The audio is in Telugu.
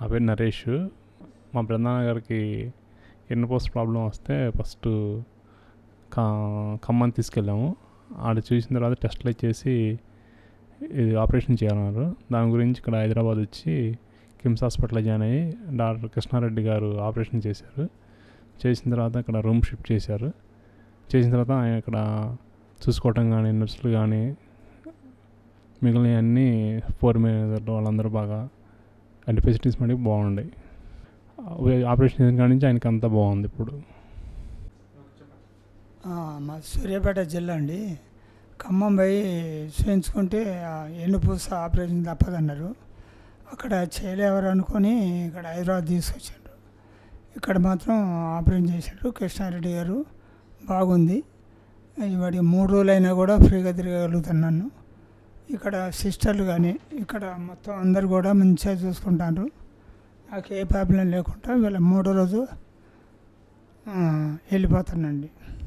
నా పేరు నరేష్ మా బృందాన గారికి ఎన్నుపోస్ట్ ప్రాబ్లం వస్తే ఫస్ట్ కా ఖమ్మం తీసుకెళ్ళాము ఆడ చూసిన తర్వాత టెస్ట్లు చేసి ఇది ఆపరేషన్ చేయాలన్నారు దాని గురించి ఇక్కడ హైదరాబాద్ వచ్చి కిమ్స్ హాస్పిటల్లో జాయిన్ అయ్యి డాక్టర్ కృష్ణారెడ్డి గారు ఆపరేషన్ చేశారు చేసిన తర్వాత ఇక్కడ రూమ్ షిఫ్ట్ చేశారు చేసిన తర్వాత ఆయన ఇక్కడ చూసుకోవటం కానీ నర్సులు కానీ మిగిలిన అన్నీ ఫోర్ మేనేజర్లు వాళ్ళందరూ బాగా అన్ని ఫెసిలిటీస్ మటుకు బాగున్నాయి ఆపరేషన్ చేసిన కాడి నుంచి ఆయనకి అంతా బాగుంది ఇప్పుడు ఆ, మా సూర్యాపేట జిల్లా అండి ఖమ్మం పోయి చూయించుకుంటే ఆ ఎన్నుపూస ఆపరేషన్ తప్పదన్నారు అక్కడ చేయలేవరు అనుకొని ఇక్కడ హైదరాబాద్ తీసుకొచ్చారు ఇక్కడ మాత్రం ఆపరేషన్ చేశారు కృష్ణారెడ్డి గారు బాగుంది ఇవాడి మూడు రోజులైనా కూడా ఫ్రీగా తిరగలుగుతున్నాను ఇక్కడ సిస్టర్లు కానీ ఇక్కడ మొత్తం అందరు కూడా మంచిగా చూసుకుంటారు నాకు ఏ ప్రాబ్లం లేకుండా వీళ్ళ మూడో రోజు ఆ, వెళ్ళిపోతానండి